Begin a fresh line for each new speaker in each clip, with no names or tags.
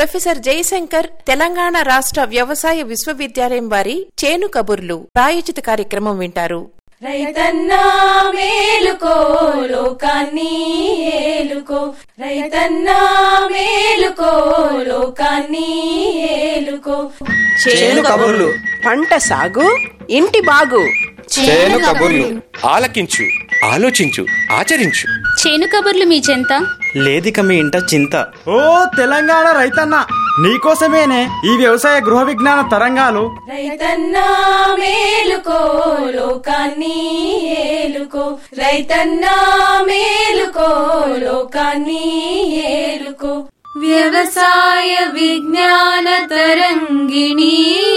professor Jayashankar Telangana రాష్ట్ర వ్యవసాయ విశ్వవిద్యాలయం వారి చేను కబుర్లు ప్రాయోజిత కార్యక్రమం వింటారు
రైతన్నా మేలుకో లోకాన్ని ఏలుకో రైతన్నా మేలుకో లోకాన్ని ఏలుకో
చేను కబుర్లు
పంట సాగు ఇంటి బాగు
చేను కబుర్లు ఆలకించు ఆలోచించు ఆచరించు
చేను కబుర్లు మీ చెంత
లేదిక మీ ఇంట చింత
ఓ తెలంగాణ రైతన్న నీకోసమేనే ఈ వ్యవసాయ గృహ విజ్ఞాన తరంగాలు
రైతన్నా మేలుకో లోకాన్ని ఏలుకో రైతన్నా మేలుకో లోకాన్ని ఏలుకో వ్యవసాయ విజ్ఞాన తరంగిణి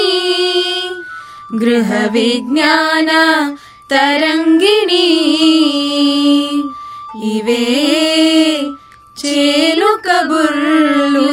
గృహ విజ్ఞాన తరంగిణి ఇవే చేలు కబుర్లు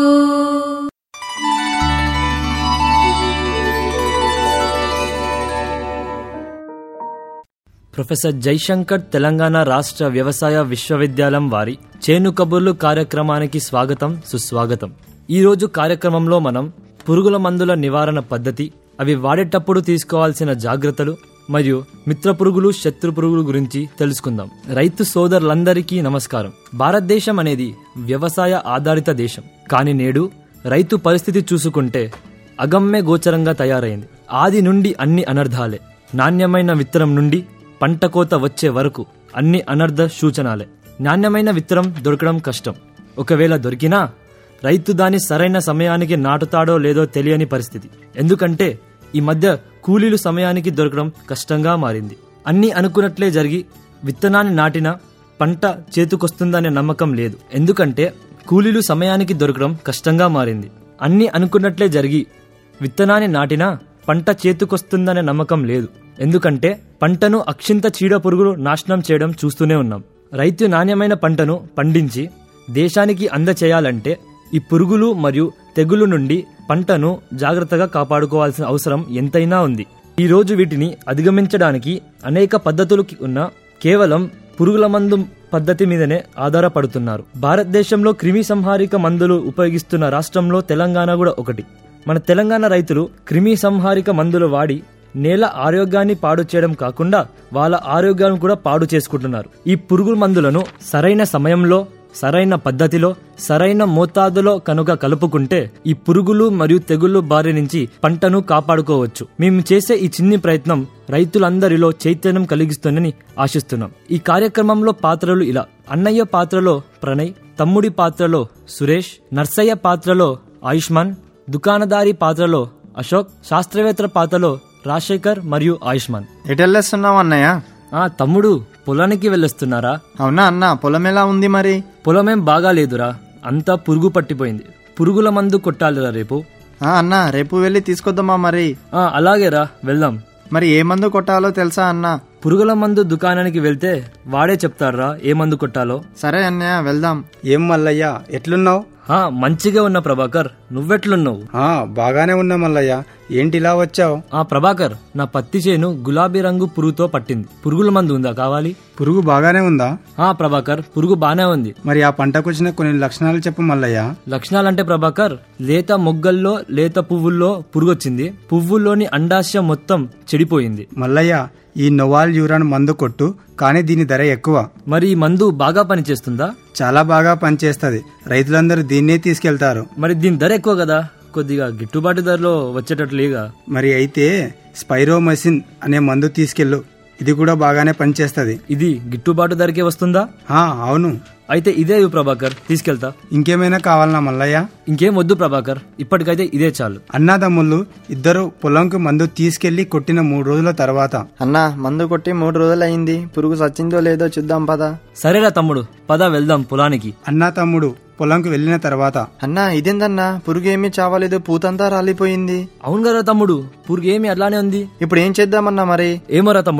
ప్రొఫెసర్ జైశంకర్ తెలంగాణ రాష్ట్ర వ్యవసాయ విశ్వవిద్యాలయం వారి చేను కబుర్లు కార్యక్రమానికి స్వాగతం సుస్వాగతం ఈ రోజు కార్యక్రమంలో మనం పురుగుల మందుల నివారణ పద్ధతి అవి వాడేటప్పుడు తీసుకోవాల్సిన జాగ్రత్తలు మరియు మిత్ర పురుగులు శత్రు పురుగుల గురించి తెలుసుకుందాం రైతు సోదరులందరికీ నమస్కారం భారతదేశం అనేది వ్యవసాయ ఆధారిత దేశం కానీ నేడు రైతు పరిస్థితి చూసుకుంటే అగమ్య గోచరంగా తయారైంది ఆది నుండి అన్ని అనర్థాలే నాణ్యమైన విత్తనం నుండి పంట కోత వచ్చే వరకు అన్ని అనర్థ సూచనాలే నాణ్యమైన విత్తనం దొరకడం కష్టం ఒకవేళ దొరికినా రైతు దాని సరైన సమయానికి నాటుతాడో లేదో తెలియని పరిస్థితి ఎందుకంటే ఈ మధ్య కూలీలు సమయానికి దొరకడం కష్టంగా మారింది అన్ని అనుకున్నట్లే జరిగి విత్తనాన్ని నాటిన పంట చేతికొస్తుందనే నమ్మకం లేదు ఎందుకంటే కూలీలు సమయానికి దొరకడం కష్టంగా మారింది అన్ని అనుకున్నట్లే జరిగి విత్తనాన్ని నాటినా పంట చేతికొస్తుందనే నమ్మకం లేదు ఎందుకంటే పంటను అక్షింత చీడ పురుగులు నాశనం చేయడం చూస్తూనే ఉన్నాం రైతు నాణ్యమైన పంటను పండించి దేశానికి అందచేయాలంటే ఈ పురుగులు మరియు తెగులు నుండి పంటను జాగ్రత్తగా కాపాడుకోవాల్సిన అవసరం ఎంతైనా ఉంది ఈ రోజు వీటిని అధిగమించడానికి అనేక పద్ధతులు ఉన్న కేవలం పురుగుల మందు పద్ధతి మీదనే ఆధారపడుతున్నారు భారతదేశంలో క్రిమి సంహారిక మందులు ఉపయోగిస్తున్న రాష్ట్రంలో తెలంగాణ కూడా ఒకటి మన తెలంగాణ రైతులు క్రిమి సంహారిక మందులు వాడి నేల ఆరోగ్యాన్ని పాడు చేయడం కాకుండా వాళ్ళ ఆరోగ్యాన్ని కూడా పాడు చేసుకుంటున్నారు ఈ పురుగుల మందులను సరైన సమయంలో సరైన పద్ధతిలో సరైన మోతాదులో కనుక కలుపుకుంటే ఈ పురుగులు మరియు తెగుళ్ళు బారి నుంచి పంటను కాపాడుకోవచ్చు మేము చేసే ఈ చిన్ని ప్రయత్నం రైతులందరిలో చైతన్యం కలిగిస్తుందని ఆశిస్తున్నాం ఈ కార్యక్రమంలో పాత్రలు ఇలా అన్నయ్య పాత్రలో ప్రణయ్ తమ్ముడి పాత్రలో సురేష్ నర్సయ్య పాత్రలో ఆయుష్మాన్ దుకాణదారి పాత్రలో అశోక్ శాస్త్రవేత్త పాత్రలో రాజశేఖర్ మరియు ఆయుష్మాన్
ఎటెళ్ళేస్తున్నావు అన్నయ్య
ఆ తమ్ముడు పొలానికి వెళ్ళొస్తున్నారా
అవునా అన్న పొలం ఎలా ఉంది మరి
పొలమేం బాగా లేదురా అంతా పురుగు పట్టిపోయింది పురుగుల మందు కొట్టాలిరా రేపు
ఆ అన్న రేపు వెళ్ళి తీసుకొద్దామా మరి
ఆ అలాగేరా వెళ్దాం
మరి ఏ మందు కొట్టాలో తెలుసా అన్న
పురుగుల మందు దుకాణానికి వెళ్తే వాడే చెప్తాడ్రా ఏ మందు కొట్టాలో
సరే అన్నయ్య వెళ్దాం
ఏం మల్లయ్య ఎట్లున్నావు
ఆ మంచిగా ఉన్న ప్రభాకర్ నువ్వెట్లున్నావు
ఆ బాగానే ఉన్నా మల్లయ్య ఏంటి ఇలా వచ్చావు
ఆ ప్రభాకర్ నా పత్తి చేను గులాబీ రంగు పురుగుతో పట్టింది పురుగుల మందు ఉందా కావాలి
పురుగు బాగానే ఉందా
ఆ ప్రభాకర్ పురుగు బానే ఉంది
మరి ఆ పంటకు వచ్చిన కొన్ని లక్షణాలు చెప్పు మల్లయ్య
లక్షణాలంటే ప్రభాకర్ లేత మొగ్గల్లో లేత పువ్వుల్లో పురుగొచ్చింది పువ్వుల్లోని అండాశయం మొత్తం చెడిపోయింది
మల్లయ్య ఈ నొవాల్ యూరాన్ మందు కొట్టు కానీ దీని ధర ఎక్కువ
మరి ఈ మందు బాగా పనిచేస్తుందా
చాలా బాగా పనిచేస్తది రైతులందరూ దీన్నే తీసుకెళ్తారు
మరి దీని ధర ఎక్కువ కదా కొద్దిగా గిట్టుబాటు ధరలో వచ్చేటట్లేగా
మరి అయితే స్పైరోమసిన్ అనే మందు తీసుకెళ్ళు ఇది కూడా బాగానే పనిచేస్తది
ఇది గిట్టుబాటు ధరకే వస్తుందా
ఆ అవును
అయితే ఇదే ఇవ్వు ప్రభాకర్ తీసుకెళ్తా
ఇంకేమైనా కావాలనా మల్లయ్య
ఇంకేం వద్దు ప్రభాకర్ ఇప్పటికైతే ఇదే చాలు
అన్నదమ్ముళ్ళు ఇద్దరు పొలంకి మందు తీసుకెళ్లి కొట్టిన మూడు రోజుల తర్వాత
అన్న మందు కొట్టి మూడు రోజులు అయింది పురుగు సచ్చిందో లేదో చూద్దాం పదా
సరేరా తమ్ముడు పద వెళ్దాం పొలానికి
అన్నా తమ్ముడు పొలంకి వెళ్ళిన తర్వాత
అన్న ఇదేందన్నా పురుగు ఏమీ చావలేదు పూతంతా రాలిపోయింది
అవును కదా తమ్ముడు పురుగు ఏమి అట్లానే ఉంది
ఇప్పుడు ఏం చేద్దామన్నా మరి
ఏమోరా తమ్ముడు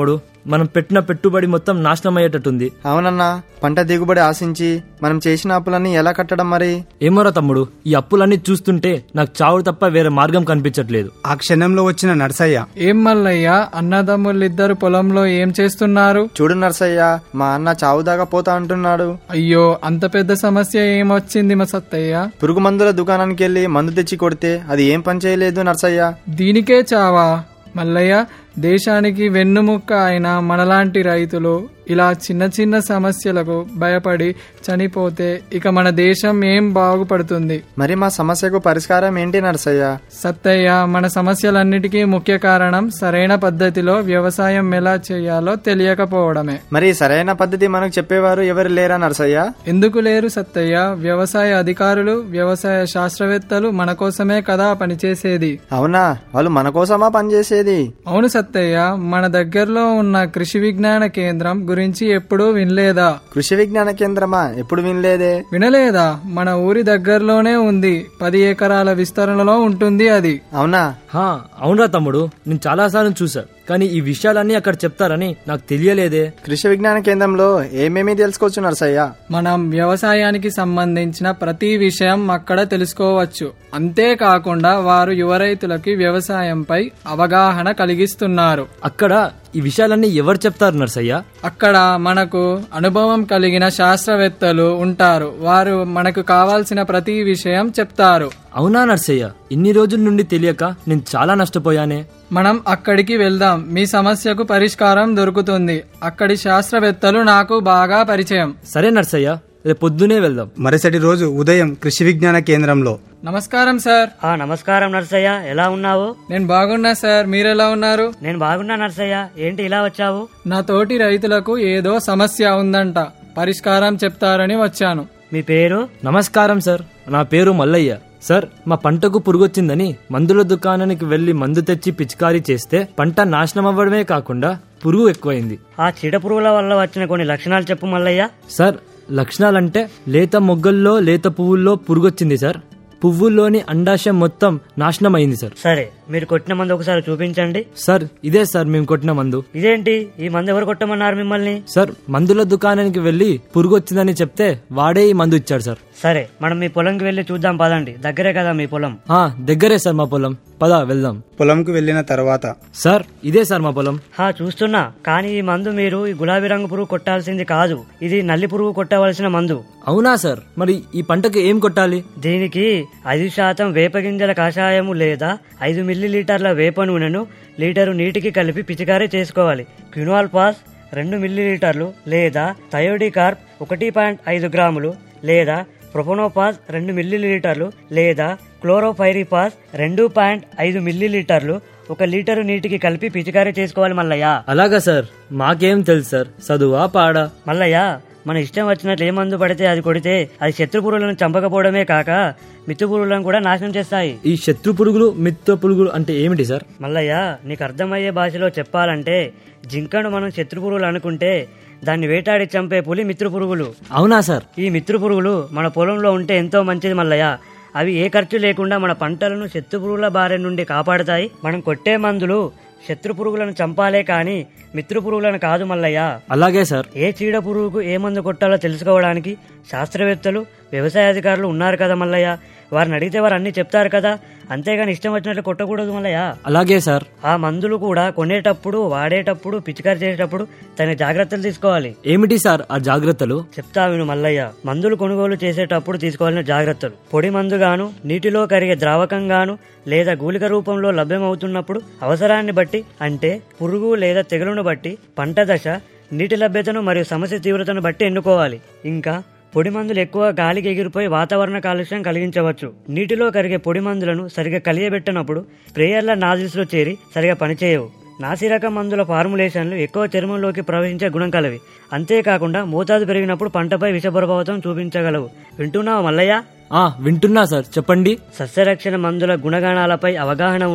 మనం పెట్టిన పెట్టుబడి మొత్తం నాశనం అయ్యేటట్టుంది
అవునన్నా పంట దిగుబడి ఆశించి మనం చేసిన అప్పులన్నీ ఎలా కట్టడం మరి
ఏమోరా తమ్ముడు ఈ అప్పులన్నీ చూస్తుంటే నాకు చావు తప్ప వేరే మార్గం కనిపించట్లేదు
ఆ క్షణంలో వచ్చిన నర్సయ్య
ఏం మల్లయ్య అన్నదమ్ములిద్దరు పొలంలో ఏం చేస్తున్నారు
చూడు నర్సయ్య మా అన్న చావు దాకా పోతా అంటున్నాడు
అయ్యో అంత పెద్ద సమస్య ఏమొచ్చింది మా సత్తయ్య
పురుగు మందుల దుకాణానికి వెళ్ళి మందు తెచ్చి కొడితే అది ఏం పని చేయలేదు నర్సయ్య
దీనికే చావా మల్లయ్య దేశానికి వెన్నుముక్క అయిన మనలాంటి రైతులు ఇలా చిన్న చిన్న సమస్యలకు భయపడి చనిపోతే ఇక మన దేశం ఏం బాగుపడుతుంది
మరి మా సమస్యకు పరిష్కారం ఏంటి నర్సయ్య
సత్తయ్య మన సమస్యలన్నిటికీ ముఖ్య కారణం సరైన పద్ధతిలో వ్యవసాయం ఎలా చేయాలో తెలియకపోవడమే
మరి సరైన పద్ధతి మనకు చెప్పేవారు ఎవరు లేరా నర్సయ్య
ఎందుకు లేరు సత్తయ్య వ్యవసాయ అధికారులు వ్యవసాయ శాస్త్రవేత్తలు మన కోసమే కదా పనిచేసేది
అవునా వాళ్ళు మన కోసమా పనిచేసేది
అవును సత్తయ్య మన దగ్గరలో ఉన్న కృషి విజ్ఞాన కేంద్రం గురించి ఎప్పుడూ వినలేదా
కృషి విజ్ఞాన కేంద్రమా ఎప్పుడు వినలేదే
వినలేదా మన ఊరి దగ్గరలోనే ఉంది పది ఎకరాల విస్తరణలో ఉంటుంది అది
అవునా
హా అవునరా తమ్ముడు నేను చాలాసార్లు చూసా కానీ ఈ విషయాలన్నీ అక్కడ చెప్తారని నాకు తెలియలేదే
కృషి విజ్ఞాన కేంద్రంలో ఏమేమి తెలుసుకోవచ్చు నర్సయ్య
మనం వ్యవసాయానికి సంబంధించిన ప్రతి విషయం అక్కడ తెలుసుకోవచ్చు అంతేకాకుండా వారు యువ రైతులకి వ్యవసాయంపై అవగాహన కలిగిస్తున్నారు
అక్కడ ఈ విషయాలన్నీ ఎవరు చెప్తారు నర్సయ్య
అక్కడ మనకు అనుభవం కలిగిన శాస్త్రవేత్తలు ఉంటారు వారు మనకు కావాల్సిన ప్రతి విషయం చెప్తారు
అవునా నర్సయ్య ఇన్ని రోజుల నుండి తెలియక నేను చాలా నష్టపోయానే
మనం అక్కడికి వెళ్దాం మీ సమస్యకు పరిష్కారం దొరుకుతుంది అక్కడి శాస్త్రవేత్తలు నాకు బాగా పరిచయం
సరే నర్సయ్య రేపు పొద్దునే వెళ్దాం
మరుసటి రోజు ఉదయం కృషి విజ్ఞాన కేంద్రంలో
నమస్కారం సార్
ఆ నమస్కారం నర్సయ్య ఎలా ఉన్నావు
నేను బాగున్నా సార్ మీరెలా ఉన్నారు
నేను బాగున్నా నర్సయ్య ఏంటి ఇలా వచ్చావు
నా తోటి రైతులకు ఏదో సమస్య ఉందంట పరిష్కారం చెప్తారని వచ్చాను
మీ పేరు
నమస్కారం సార్ నా పేరు మల్లయ్య సార్ మా పంటకు పురుగొచ్చిందని మందుల దుకాణానికి వెళ్లి మందు తెచ్చి పిచికారీ చేస్తే పంట నాశనం అవ్వడమే కాకుండా పురుగు ఎక్కువైంది
ఆ చీడ పురుగుల వల్ల వచ్చిన కొన్ని లక్షణాలు చెప్పు మల్లయ్య
సార్ లక్షణాలంటే లేత మొగ్గల్లో లేత పువ్వుల్లో పురుగొచ్చింది సార్ పువ్వుల్లోని అండాశయం మొత్తం నాశనం అయింది సార్
సరే మీరు కొట్టిన మందు ఒకసారి చూపించండి
సార్ ఇదే సార్ మేము కొట్టిన మందు
ఇదేంటి ఈ మందు ఎవరు కొట్టమన్నారు మిమ్మల్ని
సార్ మందుల దుకాణానికి వెళ్లి పురుగు వచ్చిందని చెప్తే వాడే ఈ మందు ఇచ్చాడు సార్
సరే మనం మీ పొలంకి వెళ్ళి చూద్దాం పదండి దగ్గరే కదా మీ పొలం
ఆ దగ్గరే సార్ మా పొలం పద వెళ్దాం
పొలంకు వెళ్ళిన తర్వాత
సార్ ఇదే సార్ మా పొలం
హా చూస్తున్నా కానీ ఈ మందు మీరు ఈ గులాబీ రంగు పురుగు కొట్టాల్సింది కాదు ఇది నల్లి పురుగు కొట్టవలసిన మందు
అవునా సార్ మరి ఈ పంటకు ఏం కొట్టాలి
దీనికి ఐదు శాతం వేపగింజల కషాయము లేదా ఐదు మిల్లీ లీటర్ల వేప నూనెను లీటరు నీటికి కలిపి పిచికారీ చేసుకోవాలి క్వినాల్ పాస్ రెండు మిల్లీ లీటర్లు లేదా థయోడి కార్ప్ ఒకటి పాయింట్ ఐదు గ్రాములు లేదా ప్రొపనోపాస్ రెండు మిల్లీ లీటర్లు లేదా క్లోరోఫైరిపాస్ రెండు పాయింట్ ఐదు మిల్లీ లీటర్లు ఒక లీటరు నీటికి కలిపి పిచికారీ చేసుకోవాలి మల్లయ్య
అలాగా సార్ మాకేం తెలుసు సార్ చదువా పాడా
మల్లయ్య మన ఇష్టం వచ్చినట్లు ఏ మందు పడితే అది కొడితే అది శత్రు పురుగులను చంపకపోవడమే కాక మిత్తు పురుగులను కూడా నాశనం చేస్తాయి
ఈ శత్రు పురుగులు మిత్ర పురుగులు అంటే ఏమిటి సార్
మల్లయ్య నీకు అర్థమయ్యే భాషలో చెప్పాలంటే జింకను మనం శత్రు పురుగులు అనుకుంటే దాన్ని వేటాడి చంపే పులి మిత్రు పురుగులు
అవునా సార్
ఈ మిత్రు పురుగులు మన పొలంలో ఉంటే ఎంతో మంచిది మల్లయ్య అవి ఏ ఖర్చు లేకుండా మన పంటలను శత్రు పురుగుల బారి నుండి కాపాడుతాయి మనం కొట్టే మందులు శత్రు పురుగులను చంపాలే కానీ మిత్రు పురుగులను కాదు మల్లయ్య
అలాగే సార్
ఏ చీడ పురుగుకు ఏ మందు కొట్టాలో తెలుసుకోవడానికి శాస్త్రవేత్తలు వ్యవసాయ అధికారులు ఉన్నారు కదా మల్లయ్య వారిని అడిగితే వారు అన్ని చెప్తారు కదా అంతేగాని ఇష్టం వచ్చినట్లు కొట్టకూడదు మల్లయ్య
అలాగే సార్
ఆ మందులు కూడా కొనేటప్పుడు వాడేటప్పుడు పిచికారి చేసేటప్పుడు తన జాగ్రత్తలు తీసుకోవాలి
ఏమిటి సార్ ఆ జాగ్రత్తలు
చెప్తా విను మల్లయ్య మందులు కొనుగోలు చేసేటప్పుడు తీసుకోవాల్సిన జాగ్రత్తలు పొడి మందుగాను నీటిలో కరిగే ద్రావకంగాను లేదా గూలిక రూపంలో లభ్యమవుతున్నప్పుడు అవసరాన్ని బట్టి అంటే పురుగు లేదా తెగులును బట్టి పంట దశ నీటి లభ్యతను మరియు సమస్య తీవ్రతను బట్టి ఎన్నుకోవాలి ఇంకా పొడి మందులు ఎక్కువ గాలికి ఎగిరిపోయి వాతావరణ కాలుష్యం కలిగించవచ్చు నీటిలో కరిగే పొడి మందులను సరిగా కలియబెట్టినప్పుడు స్ప్రేయర్ల నాజిల్స్లో చేరి సరిగా పనిచేయవు నాసిరకం మందుల ఫార్ములేషన్లు ఎక్కువ చర్మంలోకి ప్రవహించే గుణం కలవి అంతేకాకుండా మోతాదు పెరిగినప్పుడు పంటపై విష ప్రభావం చూపించగలవు వింటున్నావా మల్లయ్య
ఆ వింటున్నా సార్ చెప్పండి
సస్యరక్షణ మందుల గుణగణాలపై అవగాహన ఉన్న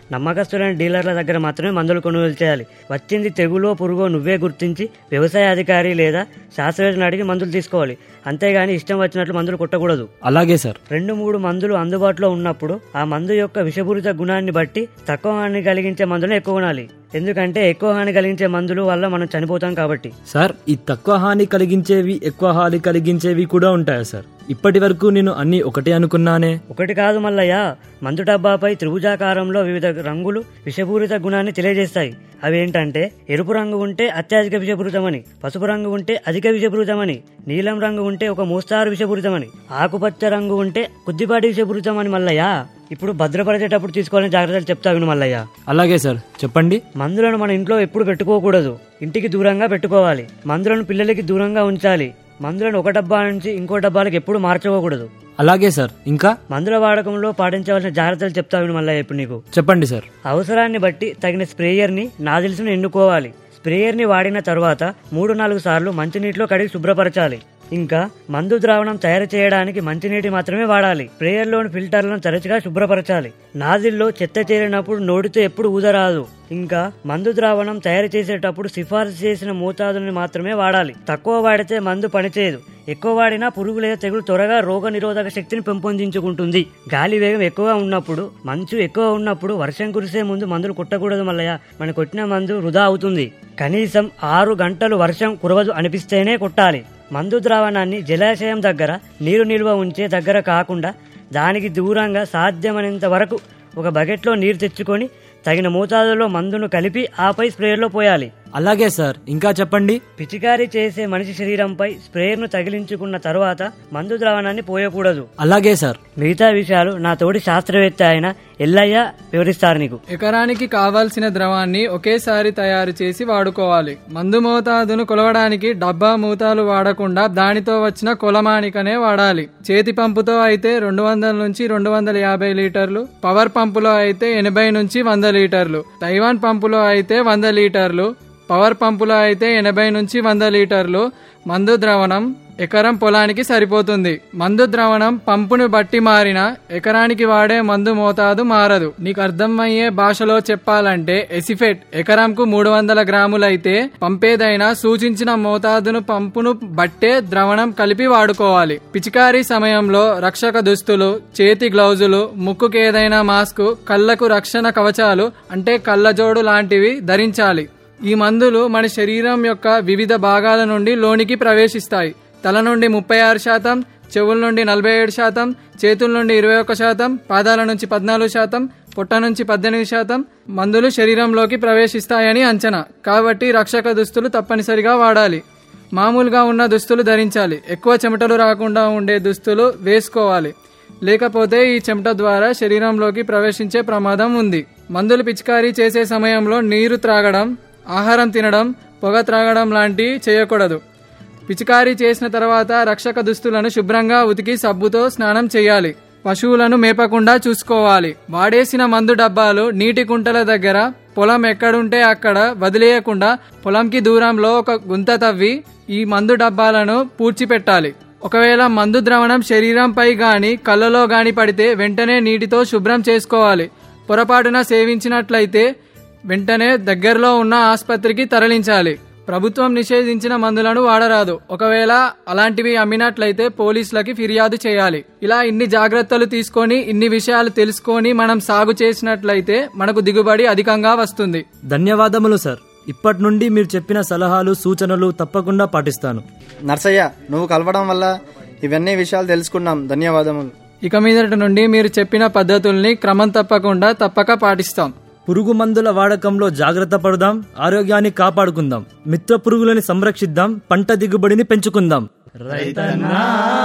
నమ్మకస్తులైన డీలర్ల దగ్గర మాత్రమే మందులు కొనుగోలు చేయాలి వచ్చింది తెగులో పురుగో నువ్వే గుర్తించి వ్యవసాయ అధికారి లేదా శాస్త్రవేత్తని అడిగి మందులు తీసుకోవాలి అంతేగాని ఇష్టం వచ్చినట్లు మందులు కొట్టకూడదు
అలాగే సార్
రెండు మూడు మందులు అందుబాటులో ఉన్నప్పుడు ఆ మందు యొక్క విషపూరిత గుణాన్ని బట్టి తక్కువ హాని కలిగించే మందులను ఎక్కువ కొనాలి ఎందుకంటే ఎక్కువ హాని కలిగించే మందుల వల్ల మనం చనిపోతాం కాబట్టి
సార్ ఈ తక్కువ హాని కలిగించేవి ఎక్కువ హాని కలిగించేవి కూడా ఉంటాయా సార్ ఇప్పటి వరకు నేను అన్ని ఒకటే అనుకున్నానే
ఒకటి కాదు మల్లయ్య మందు డబ్బాపై త్రిభుజాకారంలో వివిధ రంగులు విషపూరిత గుణాన్ని తెలియజేస్తాయి అవి ఏంటంటే ఎరుపు రంగు ఉంటే అత్యధిక విషపూరితమని పసుపు రంగు ఉంటే అధిక విషపూరితమని నీలం రంగు ఉంటే ఒక మోస్తారు విషపూరితమని ఆకుపచ్చ రంగు ఉంటే కొద్దిపాటి విషపూరితమని మల్లయ్య ఇప్పుడు భద్రపరిచేటప్పుడు తీసుకోవాలని జాగ్రత్తలు చెప్తా విను మల్లయ్య
అలాగే సార్ చెప్పండి
మందులను మన ఇంట్లో ఎప్పుడు పెట్టుకోకూడదు ఇంటికి దూరంగా పెట్టుకోవాలి మందులను పిల్లలకి దూరంగా ఉంచాలి మందులను ఒక డబ్బా నుంచి ఇంకో డబ్బాలకు ఎప్పుడు మార్చుకోకూడదు
అలాగే సార్ ఇంకా
మందుల వాడకంలో పాటించవలసిన జాగ్రత్తలు చెప్తా విను మల్లయ్య ఇప్పుడు నీకు
చెప్పండి సార్
అవసరాన్ని బట్టి తగిన స్ప్రేయర్ని నాజిల్స్ను ఎన్నుకోవాలి స్ప్రేయర్ని వాడిన తర్వాత మూడు నాలుగు సార్లు మంచినీటిలో కడిగి శుభ్రపరచాలి ఇంకా మందు ద్రావణం తయారు చేయడానికి మంచినీటి మాత్రమే వాడాలి స్ప్రేయర్లోని ఫిల్టర్లను తరచుగా శుభ్రపరచాలి నాజిల్లో చెత్త చేరినప్పుడు నోటితో ఎప్పుడు ఊదరాదు ఇంకా మందు ద్రావణం తయారు చేసేటప్పుడు సిఫారసు చేసిన మోతాదుని మాత్రమే వాడాలి తక్కువ వాడితే మందు పనిచేయదు ఎక్కువ వాడినా పురుగు లేదా తెగులు త్వరగా రోగ నిరోధక శక్తిని పెంపొందించుకుంటుంది గాలి వేగం ఎక్కువగా ఉన్నప్పుడు మంచు ఎక్కువ ఉన్నప్పుడు వర్షం కురిసే ముందు మందులు కొట్టకూడదు మల్లయ్య మన కొట్టిన మందు వృధా అవుతుంది కనీసం ఆరు గంటలు వర్షం కురవదు అనిపిస్తేనే కొట్టాలి మందు ద్రావణాన్ని జలాశయం దగ్గర నీరు నిల్వ ఉంచే దగ్గర కాకుండా దానికి దూరంగా సాధ్యమైనంత వరకు ఒక బకెట్లో నీరు తెచ్చుకొని తగిన మోతాదులో మందును కలిపి ఆపై స్ప్రేయర్లో పోయాలి
అలాగే సార్ ఇంకా చెప్పండి
పిచికారీ చేసే మనిషి శరీరంపై స్ప్రేయర్ను తగిలించుకున్న తర్వాత మందు ద్రావణాన్ని పోయకూడదు
అలాగే సార్
మిగతా విషయాలు నా తోటి శాస్త్రవేత్త అయిన ఎల్లయ్య వివరిస్తారు నీకు
ఎకరానికి కావాల్సిన ద్రవాన్ని ఒకేసారి తయారు చేసి వాడుకోవాలి మందు మోతాదును కొలవడానికి డబ్బా మూతాలు వాడకుండా దానితో వచ్చిన కొలమానికనే వాడాలి చేతి పంపుతో అయితే రెండు వందల నుంచి రెండు వందల యాభై లీటర్లు పవర్ పంపులో అయితే ఎనభై నుంచి వంద లీటర్లు తైవాన్ పంపులో అయితే వంద లీటర్లు పవర్ పంపులో అయితే ఎనభై నుంచి వంద లీటర్లు మందు ద్రవణం ఎకరం పొలానికి సరిపోతుంది మందు ద్రవణం పంపును బట్టి మారిన ఎకరానికి వాడే మందు మోతాదు మారదు నీకు అర్థమయ్యే భాషలో చెప్పాలంటే ఎసిఫెట్ ఎకరంకు మూడు వందల గ్రాములైతే పంపేదైనా సూచించిన మోతాదును పంపును బట్టే ద్రవణం కలిపి వాడుకోవాలి పిచికారీ సమయంలో రక్షక దుస్తులు చేతి గ్లౌజులు ముక్కుకు ఏదైనా మాస్క్ కళ్ళకు రక్షణ కవచాలు అంటే కళ్ళజోడు లాంటివి ధరించాలి ఈ మందులు మన శరీరం యొక్క వివిధ భాగాల నుండి లోనికి ప్రవేశిస్తాయి తల నుండి ముప్పై ఆరు శాతం చెవుల నుండి నలభై ఏడు శాతం చేతుల నుండి ఇరవై ఒక్క శాతం పాదాల నుంచి పద్నాలుగు శాతం పొట్ట నుంచి పద్దెనిమిది శాతం మందులు శరీరంలోకి ప్రవేశిస్తాయని అంచనా కాబట్టి రక్షక దుస్తులు తప్పనిసరిగా వాడాలి మామూలుగా ఉన్న దుస్తులు ధరించాలి ఎక్కువ చెమటలు రాకుండా ఉండే దుస్తులు వేసుకోవాలి లేకపోతే ఈ చెమట ద్వారా శరీరంలోకి ప్రవేశించే ప్రమాదం ఉంది మందులు పిచికారీ చేసే సమయంలో నీరు త్రాగడం ఆహారం తినడం పొగ త్రాగడం లాంటివి చేయకూడదు పిచికారీ చేసిన తర్వాత రక్షక దుస్తులను శుభ్రంగా ఉతికి సబ్బుతో స్నానం చేయాలి పశువులను మేపకుండా చూసుకోవాలి వాడేసిన మందు డబ్బాలు నీటి కుంటల దగ్గర పొలం ఎక్కడుంటే అక్కడ వదిలేయకుండా పొలంకి దూరంలో ఒక గుంత తవ్వి ఈ మందు డబ్బాలను పూడ్చిపెట్టాలి ఒకవేళ మందు ద్రవణం శరీరంపై గాని కళ్ళలో గాని పడితే వెంటనే నీటితో శుభ్రం చేసుకోవాలి పొరపాటున సేవించినట్లయితే వెంటనే దగ్గరలో ఉన్న ఆసుపత్రికి తరలించాలి ప్రభుత్వం నిషేధించిన మందులను వాడరాదు ఒకవేళ అలాంటివి అమ్మినట్లయితే పోలీసులకి ఫిర్యాదు చేయాలి ఇలా ఇన్ని జాగ్రత్తలు తీసుకొని ఇన్ని విషయాలు తెలుసుకొని మనం సాగు చేసినట్లయితే మనకు దిగుబడి అధికంగా వస్తుంది
ధన్యవాదములు సార్ ఇప్పటి నుండి మీరు చెప్పిన సలహాలు సూచనలు తప్పకుండా పాటిస్తాను
నర్సయ్య నువ్వు కలవడం వల్ల ఇవన్నీ విషయాలు తెలుసుకున్నాం ధన్యవాదములు
ఇక మీదటి నుండి మీరు చెప్పిన పద్ధతుల్ని క్రమం తప్పకుండా తప్పక పాటిస్తాం
పురుగు మందుల వాడకంలో జాగ్రత్త పడదాం ఆరోగ్యాన్ని కాపాడుకుందాం మిత్ర పురుగులని సంరక్షిద్దాం పంట దిగుబడిని పెంచుకుందాం
రైతన్నా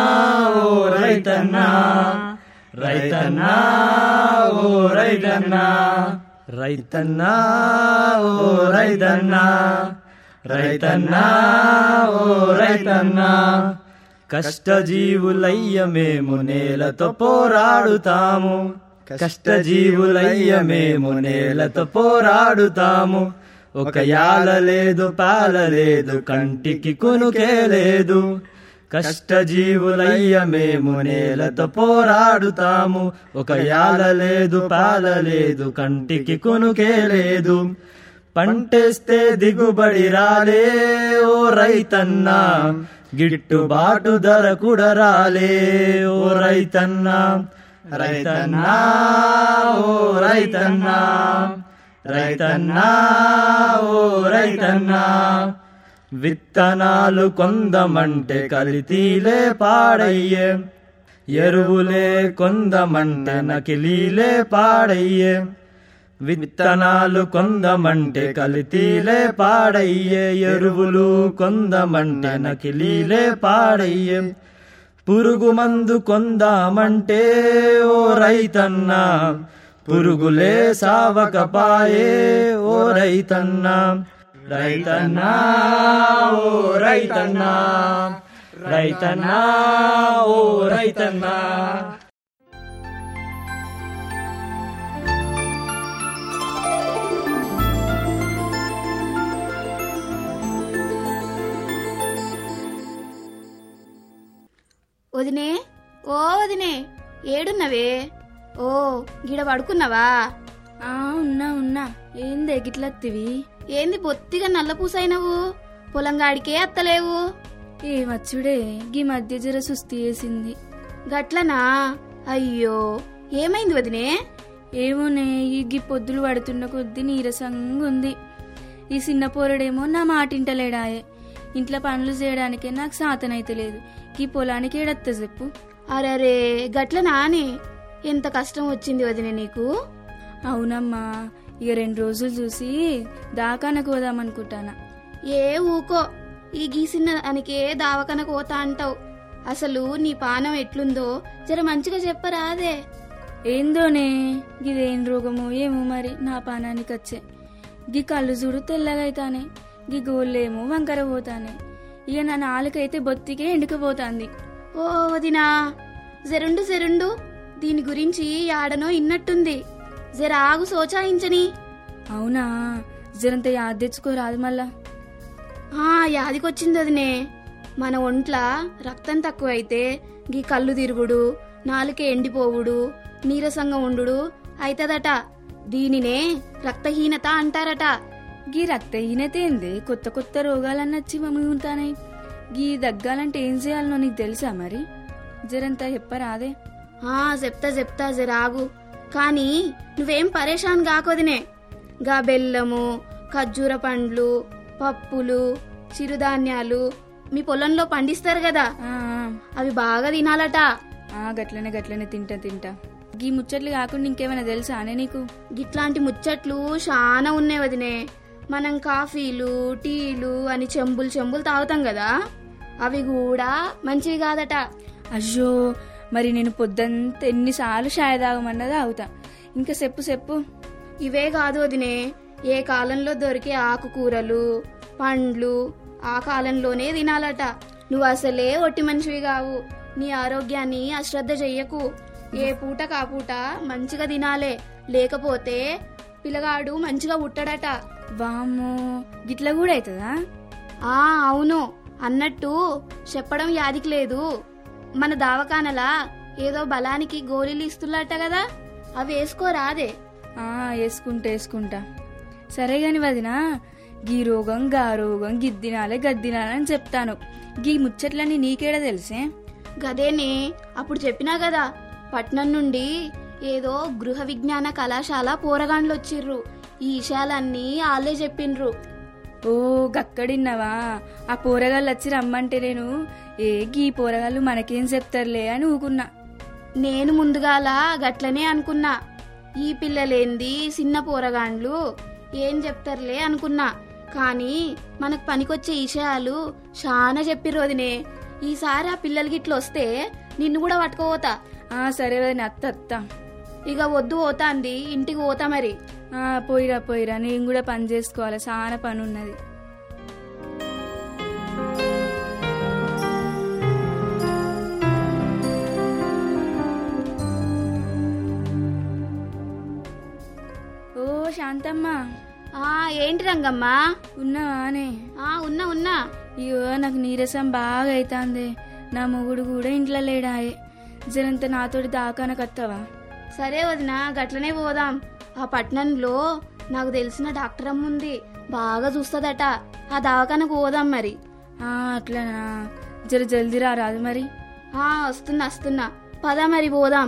ఓ రైతన్నా రైతన్నా ఓ రైతన్నా
రైతన్నా
ఓ రైతన్నా రైతన్నా ఓ రైతన్నా
కష్టజీవులయ్య మేము నేలతో పోరాడుతాము కష్టజీవులయ్య మేము నేలతో పోరాడుతాము ఒక యాల లేదు పాల లేదు కంటికి కొనుకే లేదు
కష్టజీవులయ్య మేము నేలతో పోరాడుతాము ఒక యాల లేదు పాల లేదు కంటికి కొనుకే లేదు పంటేస్తే దిగుబడి రాలే ఓ రైతన్నా గిట్టుబాటు ధర కూడా రాలే ఓ రైతన్నా రైతన్నా ఓ రైతన్నా రైతన్నా ఓ రైతన్నా విత్తనాలు కొందమంటే కలితీలే పాడయ్యే ఎరువులే కొందమంటే నకిలీలే పాడయ్యే విత్తనాలు కొందమంటే కలితీలే పాడయ్యే ఎరువులు కొందమంటే నకిలీలే పాడయ్యే పురుగు మందు కొందామంటే ఓ రైతన్నా పురుగులే సావకపాయే ఓ రైతన్నా రైతన్నా ఓ రైతన్నా రైతన్నా ఓ రైతన్నా
వదినే ఓ వదినే ఏడున్నవే ఓ గిడ పడుకున్నావా
ఆ ఉన్నా ఉన్నా ఏందే గిట్లత్తివి
ఏంది బొత్తిగా నల్ల పూసైనవు పొలంగాడికే అత్తలేవు
ఏమచ్చుడే గీ మధ్య జర సుస్తి వేసింది
గట్లనా అయ్యో ఏమైంది వదినే
ఏమోనే ఈ గీ పొద్దులు పడుతున్న కొద్దీ నీరసంగా ఉంది ఈ చిన్న పోరడేమో నా మాటింటలేడాయే ఇంట్లో పనులు చేయడానికే నాకు సాతనైతే లేదు ఈ పొలానికి ఏడత్త చెప్పు
అరరే గట్లనా అని ఎంత కష్టం వచ్చింది వదినే నీకు
అవునమ్మా ఇక రెండు రోజులు చూసి దాకానకు పోదామనుకుంటానా
ఏ ఊకో ఈ గీసిన దానికే దావకన కోత అంటావు అసలు నీ పానం ఎట్లుందో జర మంచిగా చెప్పరాదే
ఏందోనే గిదేం రోగమో ఏమో మరి నా పానానికి వచ్చే గీ కళ్ళు చూడు తెల్లగైతానే గీ గోళ్ళేమో వంకర పోతానే ఇక నా నాలుకైతే బొత్తికే ఎండుకపోతాంది
ఓ వదినా జరుండు జరుండు దీని గురించి యాడనో ఇన్నట్టుంది జర ఆగు సోచాయించని
అవునా జరంత యాద్ తెచ్చుకోరాదు మళ్ళా
ఆ యాదికొచ్చింది వదినే మన ఒంట్ల రక్తం తక్కువైతే గీ కళ్ళు తిరుగుడు నాలుకే ఎండిపోవుడు నీరసంగా ఉండు అయితదట దీనినే రక్తహీనత అంటారట
గీ రక్తహీనత ఏంది కొత్త కొత్త రోగాలన్నచ్చి మమ్ముతానాయి గీ దగ్గాలంటే ఏం చేయాలనో నీకు తెలుసా మరి జరంతా చెప్పరాదే
ఆ చెప్తా చెప్తా జరాగు కానీ నువ్వేం పరేషాన్ కాకొదినే గా బెల్లము ఖర్జూర పండ్లు పప్పులు చిరుధాన్యాలు మీ పొలంలో పండిస్తారు కదా అవి బాగా తినాలట
ఆ గట్లనే గట్లనే తింటా తింటా గీ ముచ్చట్లు కాకుండా ఇంకేమైనా తెలుసా అనే నీకు
గిట్లాంటి ముచ్చట్లు చాలా ఉన్నాయి వదినే మనం కాఫీలు టీలు అని చెంబులు చెంబులు తాగుతాం కదా అవి కూడా మంచివి కాదట
అయ్యో మరి నేను పొద్దంతా ఎన్నిసార్లు షాయ తాగమన్నా తాగుతా ఇంకా చెప్పు చెప్పు
ఇవే కాదు వదినే ఏ కాలంలో దొరికే ఆకుకూరలు పండ్లు ఆ కాలంలోనే తినాలట నువ్వు అసలే ఒట్టి మనిషివి కావు నీ ఆరోగ్యాన్ని అశ్రద్ధ చెయ్యకు ఏ పూట కా పూట మంచిగా తినాలే లేకపోతే పిల్లగాడు మంచిగా పుట్టడట
వామ్మో గిట్ల కూడా అవుతుందా
ఆ అవును అన్నట్టు చెప్పడం యాదికి లేదు మన దావకానలా ఏదో బలానికి గోళీలు ఇస్తున్నట్ట కదా అవి వేసుకోరాదే
ఆ వేసుకుంటా వేసుకుంటా సరే గాని వదినా గీ రోగం గా రోగం గిద్దినాలే గద్దినాలని చెప్తాను గీ ముచ్చట్లన్నీ నీకేడా తెలిసే
గదేనే అప్పుడు చెప్పినా కదా పట్నం నుండి ఏదో గృహ విజ్ఞాన కళాశాల పోరగాండ్లు వచ్చిర్రు ఈ విషయాలన్నీ వాళ్ళే చెప్పిండ్రు
ఓ గక్కడిన్నవా ఆ పోరగాళ్ళు వచ్చి రమ్మంటే నేను ఏ గీ పోరగాళ్ళు మనకేం చెప్తారులే అని ఊకున్నా
నేను ముందుగాల గట్లనే అనుకున్నా ఈ పిల్లలేంది చిన్న పోరగాండ్లు ఏం చెప్తారులే అనుకున్నా కానీ మనకు పనికొచ్చే విషయాలు చాలా చెప్పిర్రు వదినే ఈసారి ఆ పిల్లలకి ఇట్లా వస్తే నిన్ను కూడా పట్టుకోపోతా
ఆ సరే వదిన అత్త అత్త
ఇక వద్దు పోతాంది ఇంటికి పోతా మరి
ఆ పోయిరా పోయిరా నేను కూడా పని చేసుకోవాలి చాలా పని ఉన్నది ఓ శాంతమ్మ
ఆ ఏంటి రంగమ్మా
ఉన్నావానే
ఆ ఉన్నా ఉన్నా
అయ్యో నాకు నీరసం బాగా అవుతుంది నా మొగుడు కూడా ఇంట్లో లేడాయే జరంత నాతోటి దాకానకత్తవా
సరే వదిన గట్లనే పోదాం ఆ పట్టణంలో నాకు తెలిసిన డాక్టర్ అమ్మ ఉంది బాగా చూస్తుందట ఆ దవాఖానకు పోదాం మరి
ఆ అట్లనా జర జల్దీ రా రాదు మరి
ఆ వస్తున్నా వస్తున్నా పద మరి పోదాం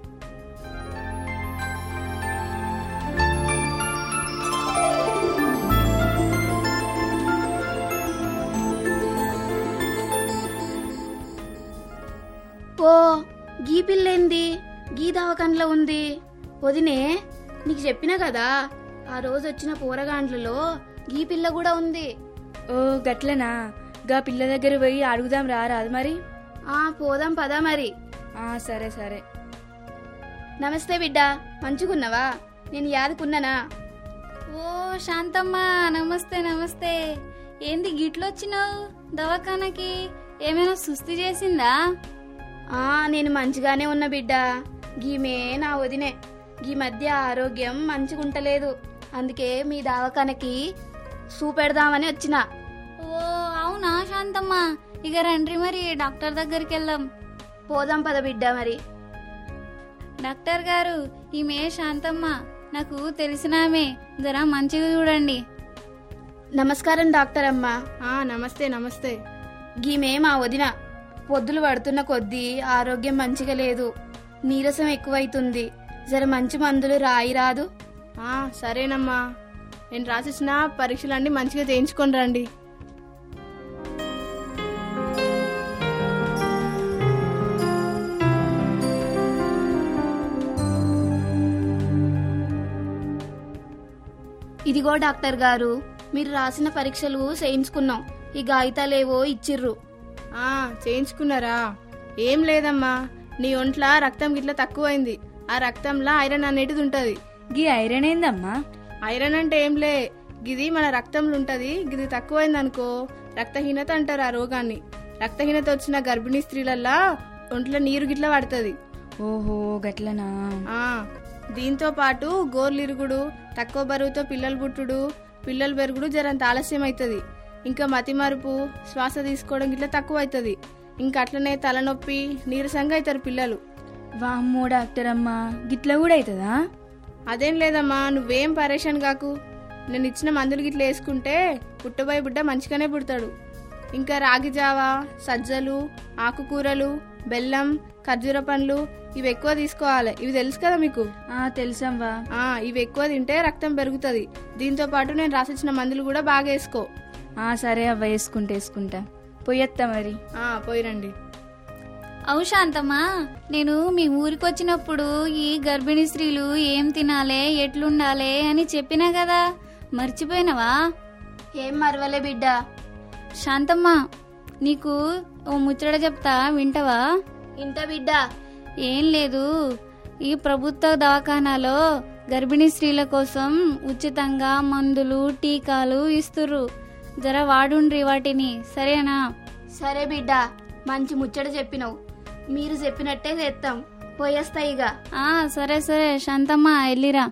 ఓ గీ పిల్లేంది గీ దవాఖానలో ఉంది వదినే నీకు చెప్పినా కదా ఆ రోజు వచ్చిన పోరగాండ్లలో గీ పిల్ల కూడా ఉంది
ఓ గట్లనా గా పిల్ల దగ్గర పోయి అడుగుదాం రా రాదు మరి
ఆ పోదాం పదా మరి
ఆ సరే సరే
నమస్తే బిడ్డ మంచుకున్నావా నేను యాదకున్నానా
ఓ శాంతమ్మ నమస్తే నమస్తే ఏంది గిట్లొచ్చినావు దవాఖానకి ఏమైనా సుస్థి చేసిందా
ఆ నేను మంచిగానే ఉన్నా బిడ్డ గీమే నా వదినే గీ మధ్య ఆరోగ్యం మంచిగుంటలేదు అందుకే మీ దవాఖానకి చూపెడదామని వచ్చిన
ఓ అవునా శాంతమ్మ ఇక రండి మరి డాక్టర్ దగ్గరికి వెళ్దాం
పోదాం పద బిడ్డ మరి
డాక్టర్ గారు ఈమె శాంతమ్మ నాకు తెలిసిన ఆమె జర మంచిగా చూడండి
నమస్కారం డాక్టర్ అమ్మా
ఆ నమస్తే నమస్తే
గీమే మా వదిన పొద్దులు పడుతున్న కొద్దీ ఆరోగ్యం మంచిగా లేదు నీరసం ఎక్కువైతుంది జర మంచి మందులు రాయి రాదు
ఆ సరేనమ్మా నేను రాసిచ్చిన పరీక్షలన్నీ మంచిగా చేయించుకొని రండి
ఇదిగో డాక్టర్ గారు మీరు రాసిన పరీక్షలు చేయించుకున్నాం ఈ గాయితాలేవో ఇచ్చిర్రు
ఆ చేయించుకున్నారా ఏం లేదమ్మా నీ ఒంట్ల రక్తం గిట్ల తక్కువైంది ఆ రక్తంలో ఐరన్ అనేటిది ఉంటది
గీ ఐరన్ ఏందమ్మా
ఐరన్ అంటే ఏం లే గిది మన రక్తంలో ఉంటది గిది తక్కువైంది అనుకో రక్తహీనత అంటారు ఆ రోగాన్ని రక్తహీనత వచ్చిన గర్భిణీ స్త్రీలల్లా ఒంట్లో నీరు గిట్ల పడుతుంది
ఓహో గట్లనా
ఆ దీంతో పాటు గోర్లిరుగుడు తక్కువ బరువుతో పిల్లలు పుట్టుడు పిల్లలు పెరుగుడు జరంత ఆలస్యం అవుతుంది ఇంకా మతిమరుపు శ్వాస తీసుకోవడం గిట్ల తక్కువ అవుతుంది ఇంకా అట్లనే తలనొప్పి నీరసంగా అవుతారు పిల్లలు
వామ్మో డాక్టర్ అమ్మా గిట్ల కూడా అవుతుందా
అదేం లేదమ్మా నువ్వేం పరేషాన్ కాకు నేను ఇచ్చిన మందులు గిట్ల వేసుకుంటే పుట్టబోయే బిడ్డ మంచిగానే పుడతాడు ఇంకా రాగి జావా సజ్జలు ఆకుకూరలు బెల్లం ఖర్జూర పండ్లు ఇవి ఎక్కువ తీసుకోవాలి ఇవి తెలుసు కదా మీకు
ఆ తెలుసమ్మా
ఆ ఇవి ఎక్కువ తింటే రక్తం పెరుగుతుంది దీంతో పాటు నేను రాసిచ్చిన మందులు కూడా బాగా వేసుకో
ఆ సరే అవ్వ వేసుకుంటా వేసుకుంటా పోయొత్తా మరి
ఆ పోయిరండి
అవు శాంతమ్మా నేను మీ ఊరికి వచ్చినప్పుడు ఈ గర్భిణీ స్త్రీలు ఏం తినాలే ఎట్లుండాలే అని చెప్పినా కదా మర్చిపోయినవా
ఏం మరవలే బిడ్డ
శాంతమ్మ నీకు ఓ ముచ్చట చెప్తా వింటవా
ఇంట బిడ్డ
ఏం లేదు ఈ ప్రభుత్వ దవాఖానాలో గర్భిణీ స్త్రీల కోసం ఉచితంగా మందులు టీకాలు ఇస్తుర్రు జర వాడుండ్రి వాటిని సరేనా
సరే బిడ్డ మంచి ముచ్చట చెప్పినావు మీరు చెప్పినట్టే చేస్తాం పోయేస్తా ఇక
ఆ సరే సరే శాంతమ్మ వెళ్ళిరా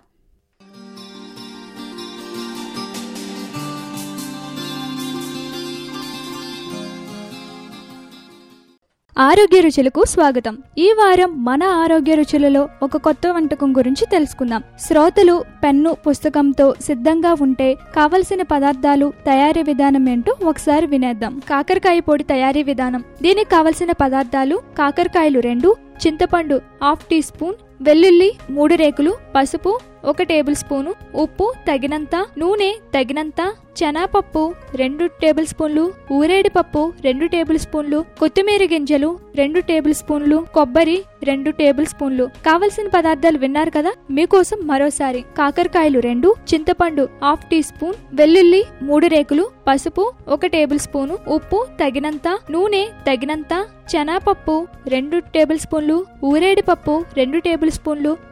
ఆరోగ్య రుచులకు స్వాగతం ఈ వారం మన ఆరోగ్య రుచులలో ఒక కొత్త వంటకం గురించి తెలుసుకుందాం శ్రోతలు పెన్ను పుస్తకంతో సిద్ధంగా ఉంటే కావలసిన పదార్థాలు తయారీ విధానం ఏంటో ఒకసారి వినేద్దాం కాకరకాయ పొడి తయారీ విధానం దీనికి కావలసిన పదార్థాలు కాకరకాయలు రెండు చింతపండు హాఫ్ టీ స్పూన్ వెల్లుల్లి మూడు రేకులు పసుపు ఒక టేబుల్ స్పూను ఉప్పు తగినంత నూనె తగినంత శనగపప్పు రెండు టేబుల్ స్పూన్లు ఊరేడి పప్పు రెండు టేబుల్ స్పూన్లు కొత్తిమీర గింజలు రెండు టేబుల్ స్పూన్లు కొబ్బరి రెండు టేబుల్ స్పూన్లు కావలసిన పదార్థాలు విన్నారు కదా మీకోసం మరోసారి కాకరకాయలు రెండు చింతపండు హాఫ్ టీ స్పూన్ వెల్లుల్లి మూడు రేకులు పసుపు ఒక టేబుల్ స్పూను ఉప్పు తగినంత నూనె తగినంత శనగపప్పు రెండు టేబుల్ స్పూన్లు ఊరేడి పప్పు రెండు టేబుల్ స్పూన్లు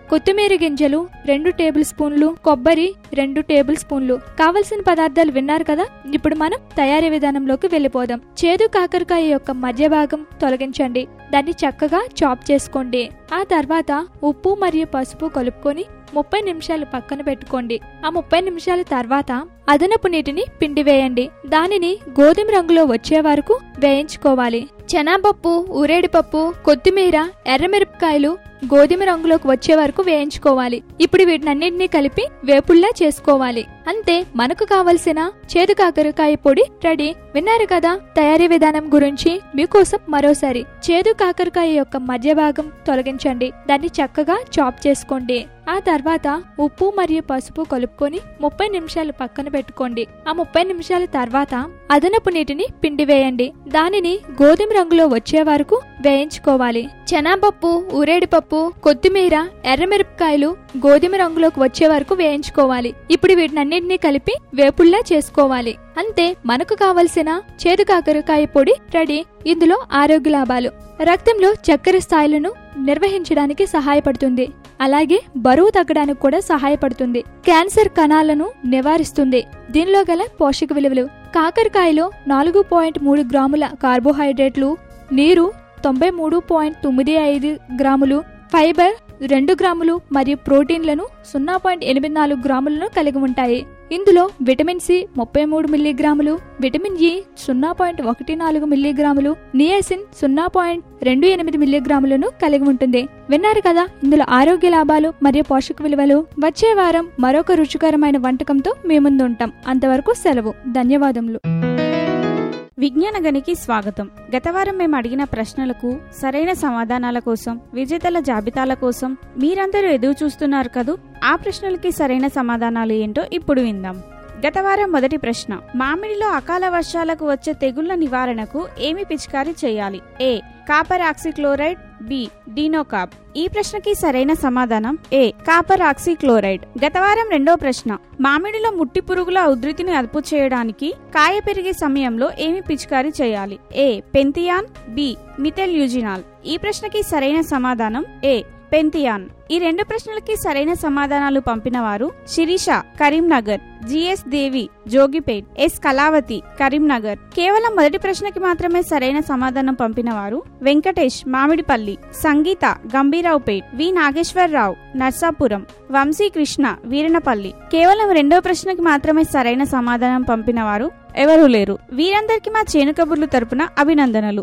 కొత్తిమీర గింజలు రెండు టేబుల్ స్పూన్లు కొబ్బరి రెండు టేబుల్ స్పూన్లు కావలసిన పదార్థాలు విన్నారు కదా ఇప్పుడు మనం తయారీ విధానంలోకి వెళ్ళిపోదాం చేదు కాకరకాయ యొక్క మధ్య భాగం తొలగించండి దాన్ని చక్కగా చాప్ చేసుకోండి ఆ తర్వాత ఉప్పు మరియు పసుపు కలుపుకొని ముప్పై నిమిషాలు పక్కన పెట్టుకోండి ఆ ముప్పై నిమిషాల తర్వాత అదనపు నీటిని పిండి వేయండి దానిని గోధుమ రంగులో వచ్చే వరకు వేయించుకోవాలి చెనాపప్పు ఊరేడిపప్పు కొత్తిమీర ఎర్రమిరపకాయలు గోధుమ రంగులోకి వచ్చే వరకు వేయించుకోవాలి ఇప్పుడు వీటినన్నింటినీ కలిపి వేపుల్లా చేసుకోవాలి అంతే మనకు కావలసిన చేదు కాకరకాయ పొడి రెడీ విన్నారు కదా తయారీ విధానం గురించి మీకోసం మరోసారి చేదు కాకరకాయ యొక్క మధ్య భాగం తొలగించండి దాన్ని చక్కగా చాప్ చేసుకోండి ఆ తర్వాత ఉప్పు మరియు పసుపు కలుపుకొని ముప్పై నిమిషాలు పక్కన పెట్టుకోండి ఆ ముప్పై నిమిషాల తర్వాత అదనపు నీటిని పిండి వేయండి దానిని గోధుమ రంగులో వచ్చే వరకు వేయించుకోవాలి చెనాపప్పు ఊరేడిపప్పు కొత్తిమీర ఎర్రమిరపకాయలు గోధుమ రంగులోకి వచ్చే వరకు వేయించుకోవాలి ఇప్పుడు వీటినన్నింటినీ కలిపి వేపుల్లా చేసుకోవాలి అంతే మనకు కావలసిన చేదు కాకరకాయ పొడి రెడీ ఇందులో ఆరోగ్య లాభాలు రక్తంలో చక్కెర స్థాయిలను నిర్వహించడానికి సహాయపడుతుంది అలాగే బరువు తగ్గడానికి కూడా సహాయపడుతుంది క్యాన్సర్ కణాలను నివారిస్తుంది దీనిలో గల పోషక విలువలు కాకరకాయలో నాలుగు పాయింట్ మూడు గ్రాముల కార్బోహైడ్రేట్లు నీరు తొంభై మూడు పాయింట్ తొమ్మిది ఐదు గ్రాములు ఫైబర్ రెండు గ్రాములు మరియు ప్రోటీన్లను సున్నా పాయింట్ ఎనిమిది నాలుగు గ్రాములను కలిగి ఉంటాయి ఇందులో విటమిన్ సి ముప్పై మూడు మిల్లీగ్రాములు విటమిన్ ఇ సున్నా పాయింట్ ఒకటి నాలుగు మిల్లీగ్రాములు నియాసిన్ సున్నా పాయింట్ రెండు ఎనిమిది మిల్లీగ్రాములను కలిగి ఉంటుంది విన్నారు కదా ఇందులో ఆరోగ్య లాభాలు మరియు పోషక విలువలు వచ్చే వారం మరొక రుచికరమైన వంటకంతో మీ ముందు ఉంటాం అంతవరకు సెలవు ధన్యవాదములు
విజ్ఞాన గనికి స్వాగతం గత వారం మేము అడిగిన ప్రశ్నలకు సరైన సమాధానాల కోసం విజేతల జాబితాల కోసం మీరందరూ ఎదురు చూస్తున్నారు కదూ ఆ ప్రశ్నలకి సరైన సమాధానాలు ఏంటో ఇప్పుడు విందాం గత వారం మొదటి ప్రశ్న మామిడిలో అకాల వర్షాలకు వచ్చే తెగుళ్ల నివారణకు ఏమి పిచికారీ చేయాలి A copper oxychloride B dinocap ఈ ప్రశ్నకి సరైన సమాధానం ఏ కాపర్ ఆక్సిక్లోరైడ్ గత వారం రెండో ప్రశ్న మామిడిలో ముట్టి పురుగుల ఉధృతిని అదుపు చేయడానికి కాయ పెరిగే సమయంలో ఏమి పిచికారీ చేయాలి ఏ పెంతియాన్ బి మిథెల్ యూజినాల్ ఈ ప్రశ్నకి సరైన సమాధానం ఏ పెంతియాన్ ఈ రెండు ప్రశ్నలకి సరైన సమాధానాలు పంపిన వారు శిరీష కరీంనగర్ జిఎస్ దేవి జోగిపేట్ ఎస్ కళావతి కరీంనగర్ కేవలం మొదటి ప్రశ్నకి మాత్రమే సరైన సమాధానం పంపిన వారు వెంకటేష్ మామిడిపల్లి సంగీత గంభీరావుపేట్ వి నాగేశ్వరరావు నర్సాపురం వంశీ కృష్ణ వీరనపల్లి కేవలం రెండో ప్రశ్నకి మాత్రమే సరైన సమాధానం పంపిన వారు ఎవరూ లేరు వీరందరికీ మా చేను కబుర్లు తరపున అభినందనలు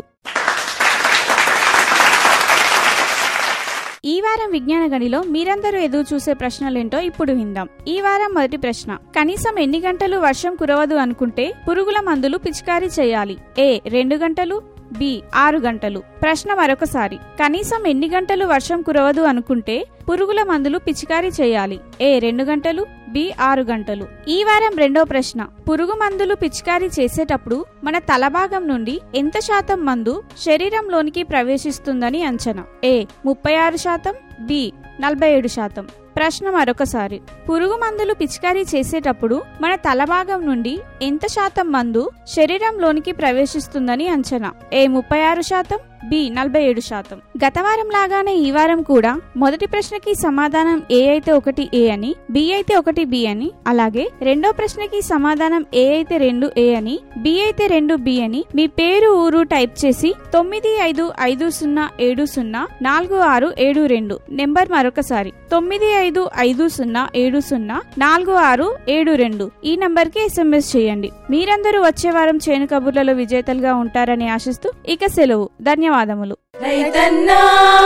ఈ వారం విజ్ఞాన గనిలో మీరందరూ ఎదురు చూసే ప్రశ్నలేంటో ఇప్పుడు విందాం ఈ వారం మొదటి ప్రశ్న కనీసం ఎన్ని గంటలు వర్షం కురవదు అనుకుంటే పురుగుల మందులు పిచికారీ చేయాలి ఏ రెండు గంటలు బి ఆరు గంటలు ప్రశ్న మరొకసారి కనీసం ఎన్ని గంటలు వర్షం కురవదు అనుకుంటే పురుగుల మందులు పిచికారీ చేయాలి ఏ రెండు గంటలు బి ఆరు గంటలు ఈ వారం రెండో ప్రశ్న పురుగు మందులు పిచికారీ చేసేటప్పుడు మన తలభాగం నుండి ఎంత శాతం మందు శరీరంలోనికి ప్రవేశిస్తుందని అంచనా ఏ ముప్పై ఆరు శాతం బి నలభై ఏడు శాతం ప్రశ్న మరొకసారి పురుగు మందులు పిచికారీ చేసేటప్పుడు మన తలభాగం నుండి ఎంత శాతం మందు శరీరంలోనికి ప్రవేశిస్తుందని అంచనా ఏ ముప్పై ఆరు శాతం బి నలభై ఏడు శాతం గత వారం లాగానే ఈ వారం కూడా మొదటి ప్రశ్నకి సమాధానం ఏ అయితే ఒకటి ఏ అని బి అయితే ఒకటి బి అని అలాగే రెండో ప్రశ్నకి సమాధానం ఏ అయితే రెండు ఏ అని బి అయితే రెండు బి అని మీ పేరు ఊరు టైప్ చేసి తొమ్మిది ఐదు ఐదు సున్నా ఏడు సున్నా నాలుగు ఆరు ఏడు రెండు నెంబర్ మరొకసారి తొమ్మిది ఐదు ఐదు సున్నా ఏడు సున్నా నాలుగు ఆరు ఏడు రెండు ఈ నంబర్ కి ఎస్ఎంఎస్ చేయండి మీరందరూ వచ్చే వారం చేను కబుర్లలో విజేతలుగా ఉంటారని ఆశిస్తూ ఇక సెలవు ధన్యవాదములు
రైతన్నా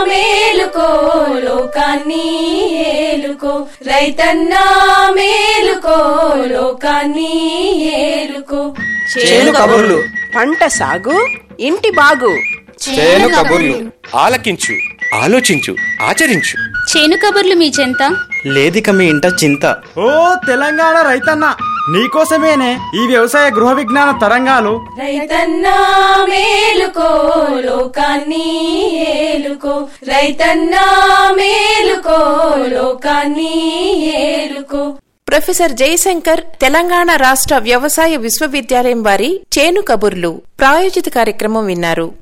మేలుకో లోకాన్ని ఏలుకో రైతన్నా మేలుకో లోకాన్ని ఏలుకో
చేను కబుర్లు పంట సాగు ఇంటి బాగు
చేను కబుర్లు ఆలకించు ఆలోచించు ఆచరించు
చేను కబుర్లు మీ చెంత
లేదిక మీ ఇంట చింత
ఓ తెలంగాణ రైతన్న నీకోసమేనే ఈ వ్యవసాయ గృహ విజ్ఞాన తరంగాలు
రైతన్నా మేలుకో లోకాన్ని ఏలుకో రైతన్నా మేలుకో లోకాన్ని ఏలుకో
ప్రొఫెసర్ జయశంకర్ తెలంగాణ రాష్ట్ర వ్యవసాయ విశ్వవిద్యాలయం వారి చేను కబుర్లు ప్రాయోజిత కార్యక్రమం విన్నారు